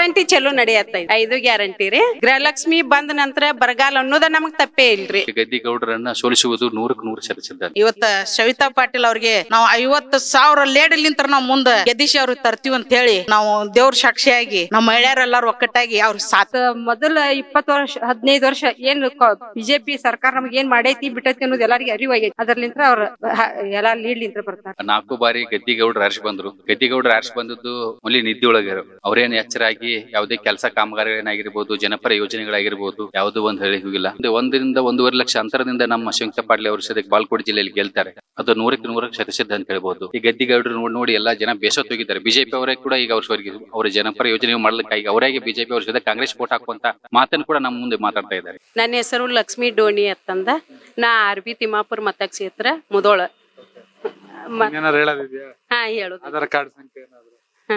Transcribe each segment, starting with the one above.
Guarantee ಚಲೋ ನಡೆಯತ್ತೈತಿ ಐದು guarantee ರೀ ಗೃಹಲಕ್ಷ್ಮಿ ಬಂದ ನಂತರ ಬರಗಾಲ ಅನ್ನೋದ ನಮಗ್ ತಪ್ಪೇ ಇಲ್ರಿ ಗದ್ದಿಗೌಡರನ್ನ ಸೋಲಿಸುವುದು ನೂರಕ್ಕೆ ನೂರು ಶತ ಸಿದ್ಧ ಇವತ್ತ ಸವಿತಾ ಪಾಟೀಲ್ ಅವ್ರಿಗೆ ನಾವು ಐವತ್ತು ಸಾವಿರ ಲೇಡಲಿಂತ್ರ ನಾವು ಮುಂದ ಗೆದ್ದಿಸಿ ಅವ್ರಿಗೆ ತರ್ತೀವಿ ಅಂತ ಹೇಳಿ ನಾವು ದೇವ್ರ ಸಾಕ್ಷಿಯಾಗಿ ನಮ್ಮ ಮಹಿಳೆಯರೆಲ್ಲಾರು ಒಕ್ಕಟ್ಟಾಗಿ ಅವ್ರ ಸಾತ್ ಮೊದಲ ಇಪ್ಪತ್ತು ವರ್ಷ ಹದಿನೈದು ವರ್ಷ ಏನ್ ಬಿಜೆಪಿ ಸರ್ಕಾರ ನಮ್ಗೆ ಏನ್ ಮಾಡೈತಿ ಬಿಟ್ಟೈತಿ ಅನ್ನೋದು ಎಲ್ಲರಿಗೂ ಅರಿವಾಗೈತಿ ಅದ್ರಲಿಂತ್ರ ಅವ್ರ ಹ- ಎಲ್ಲಾ ಲೀಡ್ಲಿಂತ್ರ ಬರ್ತಾರ ನಾಲ್ಕು ಬಾರಿ ಗದ್ದಿಗೌಡರು ಆರ್ಸಿ ಬಂದ್ರು ಗದ್ದಿಗೌಡರು ಆರ್ಸಿ ಬಂದದ್ದು ಮೊಲಿ ನಿದ್ದೆ ಒಳಗೆ ಅವ್ರೇನ್ ಎಚ್ಚರಾಗಿ ಯಾವುದೇ ಕೆಲಸ ಕಾಮಗಾರಿಗಳೇನಾಗಿರ್ಬೋದು ಜನಪರ ಯೋಜನೆಗಳಾಗಿರ್ಬೋದು ಯಾವ್ದು ಒಂದ್ ಹೇಳಿ ಹೋಗಿಲ್ಲ ಒಂದು ಒಂದರಿಂದ ಒಂದೂವರೆ ಲಕ್ಷ ಅಂತರದಿಂದ ನಮ್ಮ ಶಿವಂತ ಪಾಟ್ಲಿ ಅವರು ಸದ್ಯಕ್ಕೆ ಬಾಲ್ಕೋಟ್ ಜಿಲ್ಲೆಯಲ್ಲಿ ಗೆಲ್ತಾರೆ ಅದು ನೂರಕ್ಕೆ ನೂರಕ್ಕೆ ಶತಸಿದ್ಧ ಅಂತ ಹೇಳ್ಬೋದು ಈ ಗದ್ದಿಗೌಡರು ನೋಡಿ ನೋಡಿ ಎಲ್ಲಾ ಜನ ಬೇಸತ್ತು ಹೋಗಿದ್ದಾರೆ ಬಿಜೆಪಿ ಅವರೇ ಕೂಡ ಈಗ ಅವ್ರ ಸ್ವರ್ಗಿ ಅವರ ಜನಪರ ಯೋಜನೆ ಮಾಡ್ಲಿಕ್ಕಾಗಿ ಅವರಾಗಿ ಬಿಜೆಪಿ ಅವ್ರ ಜೊತೆ ಕಾಂಗ್ರೆಸ್ ವೋಟ್ ಹಾಕುವಂತ ಮಾತನ್ನು ಕೂಡ ನಮ್ಮ ಮುಂದೆ ಮಾತಾಡ್ತಾ ಇದ್ದಾರೆ ನನ್ನ ಹೆಸರು ಲಕ್ಷ್ಮಿ ಡೋಣಿ ಅಂತಂದ ನಾ ಆರ್ ಬಿ ತಿಮ್ಮಾಪುರ ಮತಕ್ಷೇತ್ರ ಮುದೋಳ ಮ- ಏನಾರು ಹೇಳೋದಿದ್ಯಾ ಹಾ ಹೇಳುದು ಆಧಾರ್ ಕಾರ್ಡ್ ಸಂಖ್ಯೆ ಏನಾದ್ರು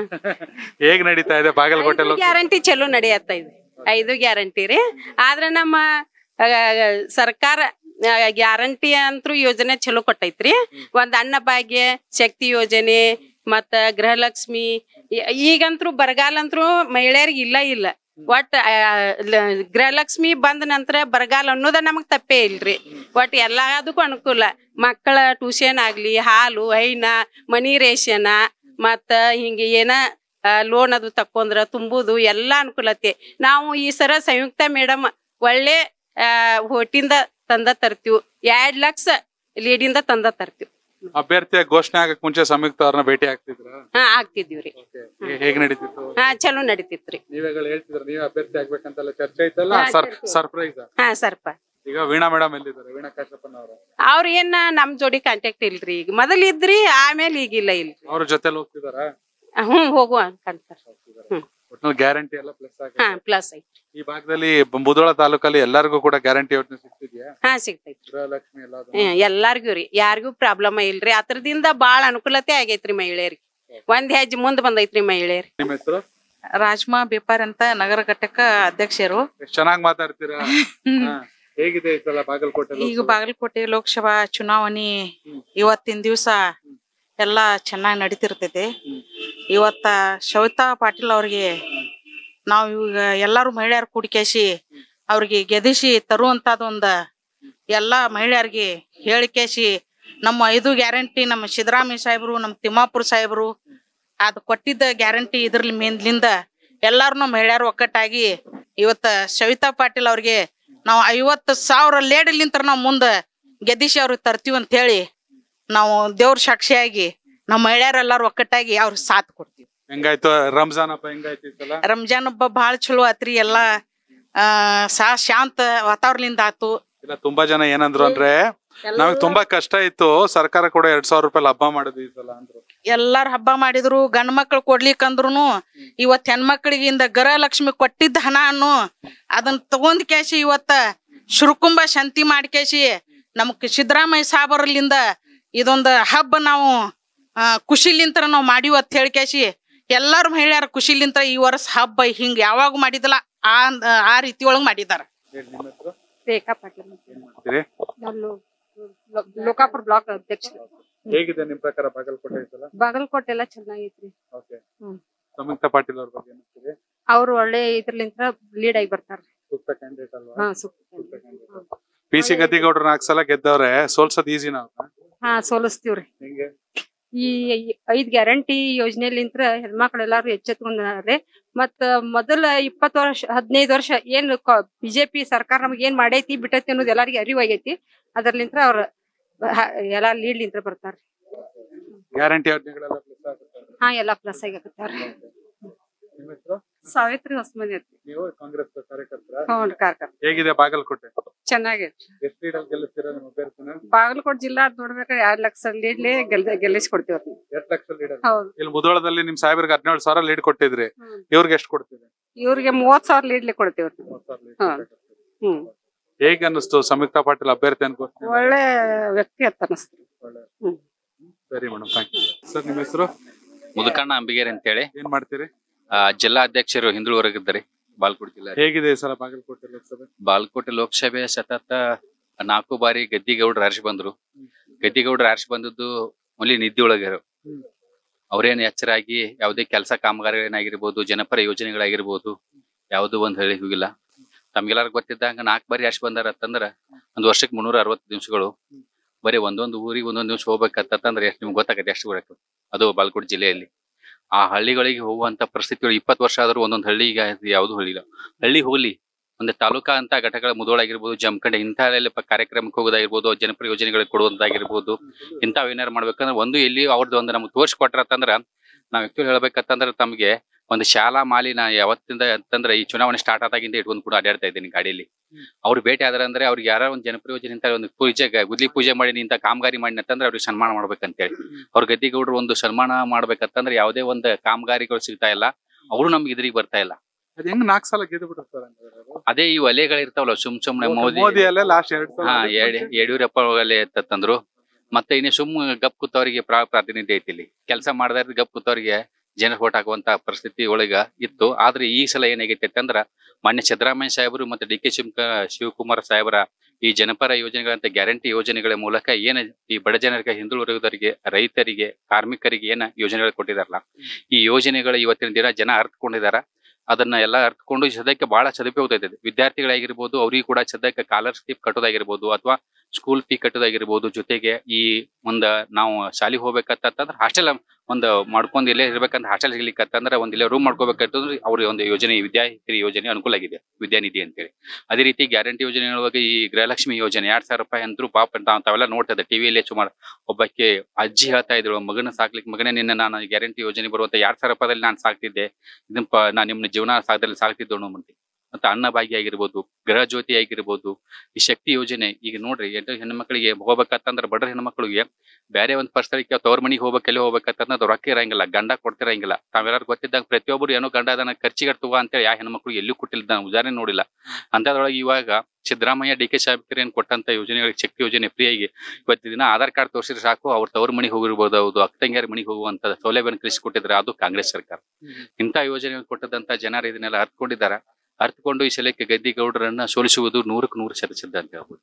ಹೇಗ್ ನಡೀತಾ ಇದೆ ಬಾಗಲಕೋಟೆ ಐದು ಗ್ಯಾರಂಟಿ ಚಲೋ ನಡೆಯತ್ತೈತಿ ಐದು ಗ್ಯಾರಂಟಿ ರೀ ಆದ್ರೆ ನಮ್ಮ ಆ, ಸರ್ಕಾರ ಗ್ಯಾರಂಟಿ ಅಂತೂ ಯೋಜನೆ ಚಲೋ ಕೊಟ್ಟೈತ್ರಿ ಒಂದ್ ಅನ್ನ ಭಾಗ್ಯ ಶಕ್ತಿ ಯೋಜನೆ ಮತ್ತ ಗೃಹಲಕ್ಷ್ಮಿ ಈ- ಈಗಂತ್ರು ಬರಗಾಲ ಅಂತೂ ಮಹಿಳೆಯರಿಗೆ ಇಲ್ಲ ಇಲ್ಲ ಒಟ್ ಆ, ಲ- ಗೃಹಲಕ್ಷ್ಮಿ ಬಂದ ನಂತರ ಬರಗಾಲ ಅನ್ನೋದ ನಮಗ್ ತಪ್ಪೇ ಇಲ್ರಿ ಒಟ್ ಎಲ್ಲದಕ್ಕೂ ಅನುಕೂಲ ಮಕ್ಕಳ ಟ್ಯೂಷನ್ ಆಗ್ಲಿ ಹಾಲು ಹೈನ ಮನಿ ರೇಷನ ಮತ್ತ ಹಿಂಗ ಏನ ಲೋನ್ ಅದು ತಕೊಂಡ್ರ ತುಂಬುದು ಎಲ್ಲಾ ಅನುಕೂಲತೆ ನಾವು ಈ ಸರ ಸಂಯುಕ್ತ ಮೇಡಮ್ ಒಳ್ಳೆ ಆ, ಹೋಟಿಂದ ತಂದ ತರ್ತೀವಿ ಎರಡ್ ಲಕ್ಷ ಲೀಡಿಂದ ತಂದ ತರ್ತೀವಿ ಅಭ್ಯರ್ಥಿಯ ಘೋಷಣೆ ಆಗಕ್ ಮುಂಚೆ ಸಂಯುಕ್ತ ಅವ್ರನ್ನ ಭೇಟಿ ಆಗ್ತಿದ್ರ ಹಾ ಆಗ್ತಿದ್ವಿರಿ ಹೇಗ್ ನಡೀತಿತ್ತು ಹಾ ಚಲೋ ನಡೀತಿತ್ರಿ ನೀವೆಲ್ಲ ಹೇಳ್ತಿದ್ರ ನೀವೇ ಅಭ್ಯರ್ಥಿ ಆಗ್ಬೇಕಂತೆಲ್ಲ ಚರ್ಚೆ ಐತಲ್ಲ ಹಾ, ಸರ್ ಚರ್ಚೆ. ಸರ್ಪ್ರೈಸ್ ಹಾ ಸರ್ಪ ಈಗ ವೀಣಾ ಮೇಡಮ್ ಎಲ್ಲಿದ್ದಾರೆ ವೀಣಾ ಕಾಶಪ್ಪನ್ ಅವರು ಅವ್ರ ಏನ ನಮ್ ಜೋಡಿ ಕಾಂಟ್ಯಾಕ್ಟ್ ಇಲ್ರಿ ಈಗ ಮೊದಲ್ ಇದ್ರಿ ಆಮೇಲೆ ಈಗಿಲ್ಲ ಇಲ್ರಿ ಅವ್ರ ಜೊತೆಲಿ ಹೋಗ್ತಿದಾರ ಹ್ಮ್ ಹೋಗುವ ಅನ್ಕಂತಾರ ಹ್ಮ್ ಒಟ್ನಲ್ಲಿ ಗ್ಯಾರಂಟಿ ಎಲ್ಲ ಪ್ಲಸ್ ಆಗಿದೆ ಹಾ ಪ್ಲಸ್ ಐತಿ ಈ ಭಾಗದಲ್ಲಿ ಬ- ಮುಧೋಳ ತಾಲೂಕಲ್ಲಿ ಎಲ್ಲರಿಗೂ ಕೂಡ ಗ್ಯಾರಂಟಿ ಯೋಜನೆ ಸಿಗ್ತಿದ್ಯಾ ಹಾ ಸಿಗ್ತೈತಿ ಗೃಹಲಕ್ಷ್ಮಿ ಎಲ್ಲ ಅದು? ಹ್ಮ್, ಎಲ್ಲಾರ್ಗೂ ರೀ ಯಾರಿಗೂ ಪ್ರಾಬ್ಲಮ್ ಇಲ್ರಿ ಅದ್ರದಿಂದ ಬಾಳ ಅನುಕೂಲತೆ ಆಗೈತ್ರಿ ಮಹಿಳೆಯರಿಗೆ ಒಂದ್ ಹೆಜ್ಜೆ ಮುಂದ್ ಬಂದೈತ್ರಿ ಮಹಿಳೆಯರಿಗೆ ನಿಮ್ಮ ಹೆಸರು ರಾಜ್ಮಾ ಬೇಪಾರ್ ಅಂತ ನಗರ ಘಟಕ ಅಧ್ಯಕ್ಷರು ಎಷ್ಟ್ ಚೆನ್ನಾಗ್ ಮಾತಾಡ್ತೀರಾ ಹಾ. ಹೇಗಿದೆ ಈ ಸಲ ಬಾಗಲಕೋಟೆ ಈಗ ಬಾಗಲಕೋಟೆ ಲೋಕಸಭಾ ಚುನಾವಣೆ ಇವತ್ತಿನ ದಿವಸ ಎಲ್ಲ ಚೆನ್ನಾಗಿ ನಡೀತಿರ್ತೈತೆ ಇವತ್ತ ಶವಿತಾ ಪಾಟೀಲ್ ಅವ್ರಿಗೆ ನಾವು ಈಗ ಎಲ್ಲಾರು ಮಹಿಳೆಯರು ಕೂಡಿಕೇಸಿ ಅವ್ರಿಗೆ ಗೆದಿಸಿ ತರುವಂತದೊಂದ ಎಲ್ಲಾ ಮಹಿಳೆಯರಿಗೆ ಹೇಳಿಕೇಸಿ ನಮ್ಮ ಐದು ಗ್ಯಾರಂಟಿ ನಮ್ಮ ಸಿದ್ದರಾಮಯ್ಯ ಸಾಹೇಬರು ನಮ್ಮ ತಿಮ್ಮಾಪುರ ಸಾಹೇಬರು ಅದು ಕೊಟ್ಟಿದ್ದ ಗ್ಯಾರಂಟಿ ಇದ್ರಲ್ಲಿ ಮೇನ್ಲಿಂದ ಎಲ್ಲಾರು ಮಹಿಳೆಯರು ಒಕ್ಕಟ್ಟಾಗಿ ಇವತ್ತ ಸವಿತಾ ಪಾಟೀಲ್ ಅವ್ರಿಗೆ ನಾವು ಐವತ್ತು ಸಾವಿರ ಲೇಡಲಿಂತ್ರ ನಾವು ಮುಂದ ಗೆದ್ದಿಸಿ ಅವ್ರಿಗೆ ತರ್ತೀವಿ ಅಂತ ಹೇಳಿ ನಾವು ದೇವ್ರ ಸಾಕ್ಷಿಯಾಗಿ ನಮ್ಮ ಮಹಿಳೆಯರೆಲ್ಲಾರು ಒಕ್ಕಟ್ಟಾಗಿ ಅವ್ರಿಗೆ ಸಾಥ್ ಕೊಡ್ತೀವಿ ಹೆಂಗಾಯ್ತು ರಂಜಾನ್ ಹಬ್ಬ ಹೆಂಗಾಯ್ತು ಈ ಸಲ ರಂಜಾನ್ ಹಬ್ಬ ಭಾಳ ಚಲೋ ಆತ್ರಿ ಎಲ್ಲಾ ಆ ಸಾ ಶಾಂತ ವಾತಾವರಣದಿಂದ ಆತು ಇಲ್ಲ ತುಂಬಾ ಜನ ಏನಂದ್ರು ಅಂದ್ರೆ ನಮಗ್ ತುಂಬಾ ಕಷ್ಟ ಇತ್ತು ಸರ್ಕಾರ ಕೂಡ ಎರಡ್ ಸಾವಿರ ರೂಪಾಯಿ ಹಬ್ಬ ಮಾಡುದು ಈ ಸಲ ಅಂದ್ರು ಎಲ್ಲಾರು ಹಬ್ಬ ಮಾಡಿದ್ರು ಗಂಡ್ ಮಕ್ಳು ಕೊಡ್ಲಿಕ್ಕಂದ್ರುನು ಇವತ್ ಹೆಣ್ಮಕ್ಳಿಗಿಂದ ಗೃಹಲಕ್ಷ್ಮಿ ಕೊಟ್ಟಿದ್ದ ಹಣನು ಅದನ್ನ ತಗೊಂಡ್ ಕೇಸಿ ಇವತ್ತ ಶುರುಕುಂಬ ಶಾಂತಿ ಮಾಡ್ಕೇಸಿ ನಮಗ್ ಸಿದ್ದರಾಮಯ್ಯ ಸಾಬರ್ಲಿಂದ ಇದೊಂದು ಹಬ್ಬ ನಾವು ಆ, ಖುಷಿಲಿಂತ್ರ ನಾವು ಮಾಡಿವ್ ಅಂತ ಹೇಳ್ಕೇಸಿ ಎಲ್ಲಾರು ಮಹಿಳೆಯರ ಖುಷಿಲಿಂತ್ರ ಈ ವರ್ಷ ಹಬ್ಬ ಹಿಂಗ್ ಯಾವಾಗ ಮಾಡಿದಲ್ಲ ಆ ಆ ರೀತಿ ಒಳಗ್ ಮಾಡಿದಾರ ಹೇಳಿ ನಿಮ್ಮ ಹೆಸರು ರೇಖಾ ಪಾಟೀಲ್ ಏನ್ ಮಾಡ್ತೀರಿ ನಾನು ಲೋ- ಲೋಕಾಪುರ ಬ್ಲಾಕ್ ಅಧ್ಯಕ್ಷ ಹೇಗಿದೆ ನಿಮ್ ಪ್ರಕಾರ ಬಾಗಲಕೋಟೆ ಈ ಸಲ ಬಾಗಲಕೋಟೆ ಎಲ್ಲ ಚೆನ್ನಾಗೈತ್ರಿ ಓಕೆ ಹ್ಮ್. ಸಂಯುಕ್ತ ಪಾಟೀಲ್ ಅವ್ರ ಬಗ್ಗೆ ಏನಿಸ್ತೀರಿ ಅವ್ರು ಒಳ್ಳೆ ಇದ್ರಲಿಂತ್ರ ಲೀಡ್ ಆಗಿ ಬರ್ತಾರ ಸೂಕ್ತ ಕ್ಯಾಂಡಿಡೇಟ್ ಅಲ್ವಾ ಹಾ ಸೂಕ್ತ ಸೂಕ್ತ ಕ್ಯಾಂಡಿಡೇಟ್ ಪಿ ಸಿ ಗದ್ದಿಗೌಡ್ರು ನಾಲ್ಕು ಸಲ ಗೆದ್ದವ್ರೆ ಸೋಲ್ಸೋದ್ ಈಸಿನ ಹಾ ಸೋಲಿಸ್ತೀವ್ರಿ ಹೆಂಗೆ ಈ ಐದ್ ಗ್ಯಾರಂಟಿ ಯೋಜನೆಲಿಂತ್ರ ಹೆಣ್ಮಕ್ಳೆಲ್ಲಾರು ಎಚ್ಚೆತ್ಕೊಂಡ್ರೆ ಮತ್ತ ಮೊದಲ ಇಪ್ಪತ್ತು ವರ್ಷ ಹದಿನೈದು ವರ್ಷ ಏನ್ ಬಿಜೆಪಿ ಸರ್ಕಾರ ನಮ್ಗೆ ಏನ್ ಮಾಡೈತಿ ಬಿಟ್ಟೈತಿ ಅನ್ನೋದು ಎಲ್ಲರಿಗೂ ಅರಿವಾಗೈತಿ ಅದ್ರಲಿಂತ್ರ ಅವ್ರ ಹ- ಎಲ್ಲಾ ಲೀಡ್ಲಿಂತ್ರ ಬರ್ತಾರ ಗ್ಯಾರಂಟಿ ಯೋಜನೆಗಳೆಲ್ಲ ಪ್ಲಸ್ ಆಗುತ್ತೆ ಹಾ ಎಲ್ಲಾ ಪ್ಲಸ್ ಆಗತ್ತಾರ ನಿಮ್ಮ ಹೆಸರು ಸಾವಿತ್ರಿ ಹೊಸಮನಿ ಐತಿ ನೀವು ಕಾಂಗ್ರೆಸ್ ಕಾರ್ಯಕರ್ತರ ಹ್ಞೂ ಕಾರ್ಕರ್ ಹೇಗಿದೆ ಬಾಗಲಕೋಟೆ ಚೆನ್ನಾಗೈತಿ ಎಷ್ಟು ಲೀಡಲ್ಲಿ ಗೆಲ್ಲಿಸ್ತೀರಾ ನಿಮ್ಮ ಅಭ್ಯರ್ಥಿನ ಬಾಗಲಕೋಟೆ ಜಿಲ್ಲಾ ನೋಡ್ಬೇಕಾದ್ರೆ ಎರಡ್ ಲಕ್ಷ ಲೀಡ್ಲಿ ಗೆಲ್ ಗೆಲ್ಲಿಸ್ಕೊಡ್ತೀವಿ ಅವ್ರ್ನ. ಎಷ್ಟು ಲಕ್ಷ ಲೀಡರ್ ಹೌದು ಇಲ್ಲಿ ಮುಧೋಳದಲ್ಲಿ ನಿಮ್ ಸಾಹೇಬ್ರಿಗೆ ಹದಿನೇಳು ಸಾವಿರ ಲೀಡ್ ಕೊಟ್ಟಿದ್ರಿ ಹ್ಮ್. ಇವ್ರಿಗೆ ಎಷ್ಟು ಕೊಡ್ತೀರಿ ಇವ್ರಿಗೆ ಮೂವತ್ ಸಾವಿರ ಲೀಡ್ಲಿ ಕೊಡ್ತೀವಿ ಅವ್ರ್ನ. ಮೂವತ್ತು ಸಾವಿರ lead ಹಾ. ಕೊಟ್ಟಿದ್ದೀರಿ. ಹ್ಮ್ ಹೇಗೆ ಅನ್ನಿಸ್ತು ಸಂಯುಕ್ತ ಪಾಟೀಲ್ ಅಭ್ಯರ್ಥಿ ಅನ್ಕೋತೀನಿ ಒಳ್ಳೆ ವ್ಯಕ್ತಿ ಅಂತ ಅನಸ್ತು ಒಳ್ಳೆ ಹ್ಮ್. ಸರಿ ಮೇಡಮ್ ಥ್ಯಾಂಕ್ ಯು ಸರ್ ನಿಮ್ಮ ಹೆಸರು ಮುದುಕಣ್ಣ ಅಂಬಿಗೇರಿ ಅಂತೇಳಿ ಏನ್ ಮಾಡ್ತೀರಿ ಆ, ಜಿಲ್ಲಾ ಅಧ್ಯಕ್ಷರು ಹಿಂದುಳಿವರೆಗಿದ್ದಾರೆ ಬಾಲ್ಕೋಟ್ ಜಿಲ್ಲೆ ಹೇಗಿದೆ ಈ ಸಲ ಬಾಗಲಕೋಟೆ ಲೋಕಸಭೆ ಬಾಲ್ಕೋಟೆ ಲೋಕಸಭೆ ಸತತ ನಾಲ್ಕು ಬಾರಿ ಗದ್ದಿಗೌಡರು ಆರ್ಸಿ ಬಂದ್ರು ಗದ್ದಿಗೌಡರು ಆರ್ಸಿ ಬಂದದ್ದು ಮೊಲಿ ನಿದ್ದೆ ಒಳಗೆ ಅವ್ರೇನ್ ಎಚ್ಚರಾಗಿ ಯಾವುದೇ ಕೆಲಸ ಕಾಮಗಾರಿಗಳೇನಾಗಿರ್ಬೋದು ಜನಪರ ಯೋಜನೆಗಳಾಗಿರ್ಬೋದು ಯಾವುದು ಒಂದ್ ಹೇಳಿ ಹೋಗಿಲ್ಲ ತಮ್ಗೆಲ್ಲಾರು ಗೊತ್ತಿದ್ದಂಗ ನಾಲ್ಕು ಬಾರಿ ಅಷ್ಟು ಬಂದಾರ ಅಂತಂದ್ರ ಒಂದ್ ವರ್ಷಕ್ಕೆ ಮುನ್ನೂರ ಅರವತ್ತು ದಿವಸಗಳು ಬರೀ ಒಂದೊಂದು ಊರಿಗೆ ಒಂದೊಂದು ದಿವಸ ಹೋಗ್ಬೇಕಂತಂದ್ರೆ ಎಷ್ಟು ನಿಮ್ಗೆ ಗೊತ್ತಾಗತ್ತೆ ಎಷ್ಟು ಬರಕ್ಕೆ ಅದು ಬಾಲ್ಕೋಟ್ ಜಿಲ್ಲೆಯಲ್ಲಿ ಆ ಹಳ್ಳಿಗಳಿಗೆ ಹೋಗುವಂತ ಪರಿಸ್ಥಿತಿಗಳು ಇಪ್ಪತ್ತು ವರ್ಷ ಆದ್ರೂ ಒಂದೊಂದು ಹಳ್ಳಿ ಈಗ ಯಾವುದು ಹಳ್ಳಿಲ್ಲ ಹಳ್ಳಿ ಹೋಗ್ಲಿ ಒಂದು ತಾಲೂಕಾ ಅಂತ ಘಟಕಗಳ ಮುದೋಳಾಗಿರ್ಬೋದು ಜಮಖಂಡಿ ಇಂಥ ಕಾರ್ಯಕ್ರಮಕ್ಕೆ ಹೋಗೋದಾಗಿರ್ಬೋದು ಜನಪರ ಯೋಜನೆಗಳಿಗೆ ಕೊಡುವಂತಾಗಿರ್ಬೋದು ಇಂಥವ್ ಏನಾರು ಮಾಡ್ಬೇಕಂದ್ರೆ ಒಂದು ಎಲ್ಲಿ ಅವ್ರದ್ದು ಒಂದು ನಮ್ಗೆ ತೋರಿಸ್ಕೊಟ್ರತ್ತಂದ್ರ ನಾವ್ ಆಕ್ಚುಲಿ ಹೇಳ್ಬೇಕಂತಂದ್ರೆ ತಮ್ಗೆ ಒಂದು ಶಾಲಾ ಮಾಲಿ ನಾ ಯಾವತ್ತಿಂದ ಅಂತಂದ್ರೆ ಈ ಚುನಾವಣೆ ಸ್ಟಾರ್ಟ್ ಆದಾಗಿಂದ ಇಟ್ಕೊಂಡು ಕೂಡ ಅಡ್ಡಾಡ್ತಾ ಇದ್ದೀನಿ ಗಾಡಿಯಲ್ಲಿ ಅವ್ರು ಭೇಟಿ ಆದ್ರ ಅಂದ್ರೆ ಅವ್ರಿಗೆ ಯಾರೋ ಒಂದು ಜನಪ್ರಿಯ ಯೋಜನೆ ಅಂತ ಒಂದು ಪೂಜೆ ಗ- ಗುದ್ಲಿ ಪೂಜೆ ಮಾಡಿ ಇಂತ ಕಾಮಗಾರಿ ಮಾಡಿ ಅಂತಂದ್ರೆ ಅವ್ರಿಗೆ ಸನ್ಮಾನ ಮಾಡ್ಬೇಕಂತೇಳಿ ಅವ್ರ ಗದ್ದಿಗೌಡರು ಒಂದು ಸನ್ಮಾನ ಮಾಡ್ಬೇಕಂತಂದ್ರೆ ಯಾವುದೇ ಒಂದು ಕಾಮಗಾರಿಗಳು ಸಿಗ್ತಾ ಇಲ್ಲ ಅವರು ನಮ್ಗೆ ಇದ್ರಿಗೆ ಬರ್ತಾ ಇಲ್ಲ ಅದ್ ಹೆಂಗ್ ನಾಲ್ಕು ಸಲ ಗೆದ್ದು ಬಿಟ್ಟಿರ್ತಾರೆ ಅದೇ ಈ ಒಲೆಗಳಿರ್ತಾವಲ್ಲ ಸುಮ್ ಸುಮ್ನೆ ಮೋದಿ ಮೋದಿ ಅಲ್ಲೇ ಲಾಸ್ಟ್ ಎರಡ್ ಸಲ ಹಾ ಯಡಿ- ಯಡಿಯೂರಪ್ಪ ಒಲೆ ತಂದ್ರು ಮತ್ತೆ ಇನ್ನು ಸುಮ್ ಗಪ್ ಕೂತವ್ರಿಗೆ ಪ್ರಾ ಪ್ರಾತಿನಿಧ್ಯ ಐತಿ ಇಲ್ಲಿ ಕೆಲಸ ಮಾಡದ ಗಪ್ ಕೂತವ್ರಿಗೆ ಜನ ಓಟ್ ಹಾಕುವಂತ ಪರಿಸ್ಥಿತಿ ಒಳಗ ಇತ್ತು ಆದ್ರೆ ಈ ಸಲ ಏನಾಗೈತೆ ಅಂದ್ರ ಮಾನ್ಯ ಸಿದ್ದರಾಮಯ್ಯ ಸಾಹೇಬರು ಮತ್ತೆ ಡಿ ಕೆ ಶಿವಕ ಶಿವಕುಮಾರ್ ಸಾಹೇಬರ ಈ ಜನಪರ ಯೋಜನೆಗಳಂತ ಗ್ಯಾರಂಟಿ ಯೋಜನೆಗಳ ಮೂಲಕ ಏನ ಈ ಬಡ ಜನರಿಗೆ ಹಿಂದುಳಿದವರಿಗೆ ರೈತರಿಗೆ ಕಾರ್ಮಿಕರಿಗೆ ಏನ ಯೋಜನೆಗಳು ಕೊಟ್ಟಿದಾರಲ್ಲ ಈ ಯೋಜನೆಗಳು ಇವತ್ತಿನ ದಿನ ಜನ ಅರ್ಥಕೊಂಡಿದಾರ ಅದನ್ನ ಎಲ್ಲ ಅರ್ಥಕೊಂಡು ಸದ್ಯಕ್ಕೆ ಬಹಳ ಸದುಪಯೋಗ ಐತೆ ವಿದ್ಯಾರ್ಥಿಗಳಾಗಿರ್ಬೋದು ಅವ್ರಿಗೆ ಕೂಡ ಸದ್ಯಕ್ಕೆ ಸ್ಕಾಲರ್ಶಿಪ್ ಕಟ್ಟೋದಾಗಿರ್ಬೋದು ಅಥವಾ ಸ್ಕೂಲ್ ಫೀ ಕಟ್ಟೋದಾಗಿರ್ಬೋದು ಜೊತೆಗೆ ಈ ಒಂದ ನಾವು ಶಾಲೆಗೆ ಹೋಗ್ಬೇಕಂತಂದ್ರೆ ಹಾಸ್ಟೆಲ್ ಒಂದು ಮಾಡ್ಕೊಂಡ್ ಇಲ್ಲೇ ಇರ್ಬೇಕಂತ ಹಾಸ್ಟೆಲ್ ಸಿಗ್ಲಿಕ್ಕಂತಂದ್ರೆ ಒಂದ್ ಇಲ್ಲೇ ರೂಮ್ ಮಾಡ್ಕೋಬೇಕಂತಂದ್ರೆ ಅವ್ರಿಗೆ ಒಂದು ಯೋಜನೆ ವಿದ್ಯಾರ್ಥಿ ಯೋಜನೆ ಅನುಕೂಲ ಆಗಿದೆ ವಿದ್ಯಾನಿಧಿ ಅಂತೇಳಿ ಅದೇ ರೀತಿ ಗ್ಯಾರಂಟಿ ಯೋಜನೆ ಒಳಗೆ ಈ ಗೃಹಲಕ್ಷ್ಮಿ ಯೋಜನೆ ಎರಡ್ ಸಾವಿರ ರೂಪಾಯಿ ಅಂತೂ ಪಾಪ ತಾವ್- ತಾವೆಲ್ಲ ನೋಡ್ತಾ ಇದ್ದೆ ಟಿವಿಯಲ್ಲಿ ಸುಮಾರು ಒಬ್ಬಕ್ಕೆ ಅಜ್ಜಿ ಹೇಳ್ತಾ ಇದ್ರು ಮಗನ ಸಾಕ್ಲಿಕ್ಕೆ ಮಗನೇ ನಿನ್ನ ನಾನು ಗ್ಯಾರಂಟಿ ಯೋಜನೆ ಬರುವಂತ ಎರಡ್ ಸಾವಿರ ರೂಪಾಯಿದಲ್ಲಿ ನಾನು ಸಾಕ್ತಿದ್ದೆ ಇದನ್ನ ಪ- ನಾನು ನಿಮ್ನ ಜೀವನ ಸಾಗದಲ್ಲಿ ಸಾಕ್ತಿದ್ದೋಣ ಮಂದಿ ಮತ್ತೆ ಅನ್ನಭಾಗ್ಯ ಆಗಿರ್ಬೋದು ಗೃಹ ಜ್ಯೋತಿ ಆಗಿರ್ಬೋದು ಈ ಶಕ್ತಿ ಯೋಜನೆ ಈಗ ನೋಡ್ರಿ ಎಂಟು ಹೆಣ್ಮಕ್ಳಿಗೆ ಹೋಗ್ಬೇಕಂತಂದ್ರೆ ಬಡ್ರ ಹೆಣ್ಮಕ್ಳಿಗೆ ಬೇರೆ ಒಂದು ಪರಿಸ್ಥಿತಿಗೆ ತವ್ರ ಮನಿಗೆ ಹೋಗ್ಬೇಕು ಎಲ್ಲಿ ಹೋಗ್ಬೇಕಂತಂದ್ರೆ ಅದು ರೊಕ್ಕ ಇರಂಗಿಲ್ಲ ಗಂಡ ಕೊಡ್ತಿರಂಗಿಲ್ಲ ತಾವೆಲ್ಲರೂ ಗೊತ್ತಿದ್ದಂಗ ಪ್ರತಿಯೊಬ್ಬರು ಏನೋ ಗಂಡ ಅದನ್ನ ಖರ್ಚಿಗೆ ತಗೋ ಅಂತೇಳಿ ಯಾವ ಹೆಣ್ಮಕ್ಳಿಗೆ ಎಲ್ಲೂ ಕೊಟ್ಟಿಲ್ಲ ನಾನು ಉದಾಹರಣೆ ನೋಡಿಲ್ಲ ಅಂತದ್ರೊಳಗೆ ಇವಾಗ ಸಿದ್ದರಾಮಯ್ಯ ಡಿ ಕೆ ಸಾಹೇಬ್ಕರ್ ಏನ್ ಕೊಟ್ಟಂತ ಯೋಜನೆಗಳಿಗೆ ಶಕ್ತಿ ಯೋಜನೆ ಫ್ರೀಯಾಗಿ ಇವತ್ತಿನ ದಿನ ಆಧಾರ್ ಕಾರ್ಡ್ ತೋರಿಸಿದ್ರೆ ಸಾಕು ಅವ್ರ ತವ್ರ ಮನಿಗೆ ಹೋಗಿರ್ಬೋದು ಹೌದು ಅಕ್ಕಂಗ್ಯಾರ ಮನಿಗೆ ಹೋಗುವಂತ ಸೌಲಭ್ಯವನ್ನು ಕಲಿಸಿಕೊಟ್ಟಿದ್ರೆ ಅದು ಕಾಂಗ್ರೆಸ್ ಸರ್ಕಾರ ಇಂಥ ಯೋಜನೆ ಕೊಟ್ಟದಂತ ಜನರು ಇದನ್ನೆಲ್ಲ ಅರ್ಥಕೊಂಡಿದ್ದಾರ ಅರ್ಥಕೊಂಡು ಈ ಸಲಕ್ಕೆ ಗದ್ದಿಗೌಡರನ್ನ ಸೋಲಿಸುವುದು ನೂರಕ್ಕೆ ನೂರು ಶತಸಿದ್ಧ ಅಂತ ಹೇಳ್ಬೋದು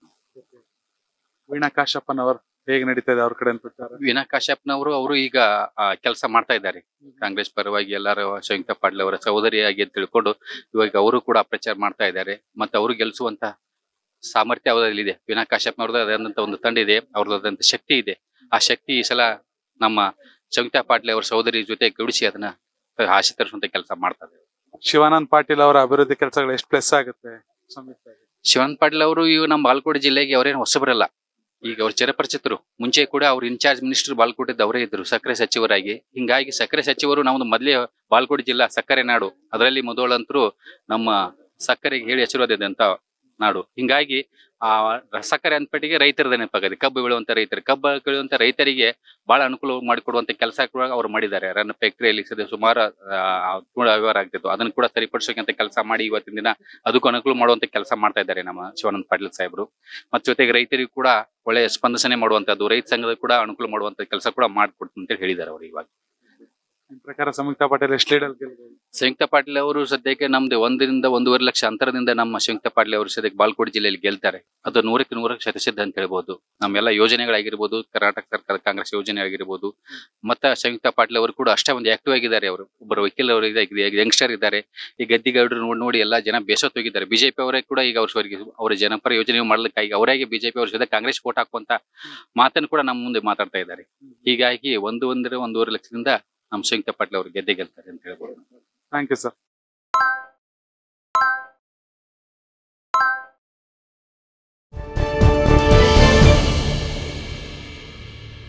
ವೀಣಾ ಕಾಶಪ್ಪನವರು ಹೇಗ್ ನಡೀತಾ ಇದೆ ಅವ್ರ ಕಡೆ ಪ್ರಚಾರ ವೀಣಾ ಕಾಶ್ಯಪ್ನವರು ಅವರು ಈಗ ಕೆಲಸ ಮಾಡ್ತಾ ಇದ್ದಾರೆ ಕಾಂಗ್ರೆಸ್ ಪರವಾಗಿ ಎಲ್ಲರೂ ಸಂಯುಕ್ತ ಪಾಟೀಲ್ ಅವರ ಸಹೋದರಿಯಾಗಿ ಅಂತ ತಿಳ್ಕೊಂಡು ಇವಾಗ ಅವರು ಕೂಡ ಪ್ರಚಾರ ಮಾಡ್ತಾ ಇದ್ದಾರೆ ಮತ್ತೆ ಅವರು ಗೆಲ್ಲಿಸುವಂತ ಸಾಮರ್ಥ್ಯ ಅವರಲ್ಲಿದೆ ವೀಣಾ ಕಾಶ್ಯಪ್ನವ್ರದ್ದು ಅದಂತ ಒಂದು ತಂಡ ಇದೆ ಅವ್ರದ್ದಾದಂತ ಶಕ್ತಿ ಇದೆ ಆ ಶಕ್ತಿ ಈ ಸಲ ನಮ್ಮ ಸಂಯುಕ್ತ ಪಾಟೀಲ್ ಅವರ ಸಹೋದರಿ ಜೊತೆ ಗೌಡಿಸಿ ಅದನ್ನ ಆಸೆ ತರಿಸುವಂತ ಕೆಲಸ ಮಾಡ್ತಾ ಇದ್ದಾರೆ ಶಿವಾನಂದ್ ಪಾಟೀಲ್ ಅವರ ಅಭಿವೃದ್ಧಿ ಕೆಲಸಗಳು ಎಷ್ಟು ಪ್ಲಸ್ ಆಗುತ್ತೆ ಸಂಯುಕ್ತ ಆಗಿ? ಶಿವಾನಂದ ಪಾಟೀಲ್ ಅವರು ಇವು ನಮ್ಮ ಬಾಲ್ಕೋಟೆ ಜಿಲ್ಲೆಗೆ ಅವರೇನು ಹೊಸಬರಲ್ಲ ಈಗ ಅವ್ರು ಚಿರಪರಿಚಿತರು ಮುಂಚೆ ಕೂಡ ಅವ್ರ ಇನ್ಚಾರ್ಜ್ ಮಿನಿಸ್ಟರ್ ಬಾಲ್ಕೋಟೆದ ಅವರೇ ಇದ್ರು ಸಕ್ಕರೆ ಸಚಿವರಾಗಿ ಹಿಂಗಾಗಿ ಸಕ್ಕರೆ ಸಚಿವರು ನಮ್ದು ಮೊದಲೇ ಬಾಲ್ಕೋಟೆ ಜಿಲ್ಲಾ ಸಕ್ಕರೆ ನಾಡು ಅದರಲ್ಲಿ ಮೊದಲಂತರೂ ನಮ್ಮ ಸಕ್ಕರೆಗೆ ಹೇಳಿ ಹೆಸರುವಾದಂತ ನಾಡು ಹಿಂಗಾಗಿ ಆ ಸಕ್ಕರೆ ಅಂದ್ಪಟ್ಟಿಗೆ ರೈತರ ನೆನಪಾಗದೆ ಕಬ್ಬು ಬೆಳೆಯುವಂತ ರೈತರು ಕಬ್ಬು ಬೆಳೆಯುವಂತ ರೈತರಿಗೆ ಬಹಳ ಅನುಕೂಲ ಮಾಡಿಕೊಡುವಂತ ಕೆಲಸ ಕೂಡ ಅವ್ರು ಮಾಡಿದ್ದಾರೆ ರನ್ ಫ್ಯಾಕ್ಟರಿಯಲ್ಲಿ ಸದ್ಯ ಸುಮಾರು ಆ, ಕೂಡ ವ್ಯವಹಾರ ಆಗ್ತಿತ್ತು ಅದನ್ನು ಕೂಡ ಸರಿಪಡಿಸೋಕಂತ ಕೆಲಸ ಮಾಡಿ ಇವತ್ತಿನ ದಿನ ಅದಕ್ಕೂ ಅನುಕೂಲ ಮಾಡುವಂತ ಕೆಲಸ ಮಾಡ್ತಾ ಇದ್ದಾರೆ ನಮ್ಮ ಶಿವಾನಂದ ಪಾಟೀಲ್ ಸಾಹೇಬರು ಮತ್ತು ಜೊತೆಗೆ ರೈತರಿಗೂ ಕೂಡ ಒಳ್ಳೆಯ ಸ್ಪಂದನೆ ಮಾಡುವಂತದ್ದು ರೈತ ಸಂಘದ ಕೂಡ ಅನುಕೂಲ ಮಾಡುವಂತ ಕೆಲಸ ಕೂಡ ಮಾಡ್ಕೊಡ್ತೀನಿ ಅಂತ ಹೇಳಿದ್ದಾರೆ ಅವರು ಇವಾಗ ನಿಮ್ ಪ್ರಕಾರ ಸಂಯುಕ್ತ ಪಾಟೀಲ್ ಎಷ್ಟು ಲೀಡರ್ ಗೆಲ್ಬಹುದು ಸಂಯುಕ್ತ ಪಾಟೀಲ್ ಅವರು ಸದ್ಯಕ್ಕೆ ನಮ್ದು ಒಂದರಿಂದ ಒಂದೂವರೆ ಲಕ್ಷ ಅಂತರದಿಂದ ನಮ್ಮ ಸಂಯುಕ್ತ ಪಾಟೀಲ್ ಅವರು ಸದ್ಯಕ್ಕೆ ಬಾಲ್ಕೋಟ್ ಜಿಲ್ಲೆಯಲ್ಲಿ ಗೆಲ್ತಾರೆ ಅದು ನೂರಕ್ಕೆ ನೂರಕ್ಕೆ ಶತಸಿದ್ಧ ಅಂತ ಹೇಳ್ಬೋದು ನಮ್ಮೆಲ್ಲ ಯೋಜನೆಗಳಾಗಿರ್ಬೋದು ಕರ್ನಾಟಕ ಸರ್ಕಾರ ಕಾಂಗ್ರೆಸ್ ಯೋಜನೆ ಆಗಿರ್ಬೋದು ಮತ್ತೆ ಸಂಯುಕ್ತ ಪಾಟೀಲ್ ಅವರು ಕೂಡ ಅಷ್ಟೇ ಒಂದು ಆಕ್ಟಿವ್ ಆಗಿದ್ದಾರೆ ಅವರು ಒಬ್ಬರು ವಕೀಲ ಅವರು ಯಂಗ್ಸ್ಟರ್ ಇದ್ದಾರೆ ಈ ಗದ್ದಿಗೌಡರು ನೋಡಿ ನೋಡಿ ಎಲ್ಲ ಜನ ಬೇಸತ್ತು ಹೋಗಿದ್ದಾರೆ ಬಿಜೆಪಿ ಅವರೇ ಕೂಡ ಈಗ ಅವ್ರ ಅವರಿಗೆ ಅವರ ಜನಪರ ಯೋಜನೆ ಮಾಡ್ಲಿಕ್ಕಾಗಿ ಅವರಾಗಿ ಬಿಜೆಪಿ ಅವ್ರ ಜೊತೆ ಕಾಂಗ್ರೆಸ್ ವೋಟ್ ಹಾಕುವಂತ ಮಾತನ್ನು ಕೂಡ ನಮ್ಮ ಮುಂದೆ ಮಾತಾಡ್ತಾ ಇದ್ದಾರೆ ಹೀಗಾಗಿ ಒಂದು ಒಂದರ ಒಂದೂವರೆ ಲಕ್ಷದಿಂದ ನಮ್ಮ ಸಂಯುಕ್ತ ಪಾಟೀಲ್ ಅವರು ಗೆದ್ದೆ ಗೆಲ್ತಾರೆ ಅಂತ ಹೇಳ್ಬೋದು ಥ್ಯಾಂಕ್ ಯು ಸರ್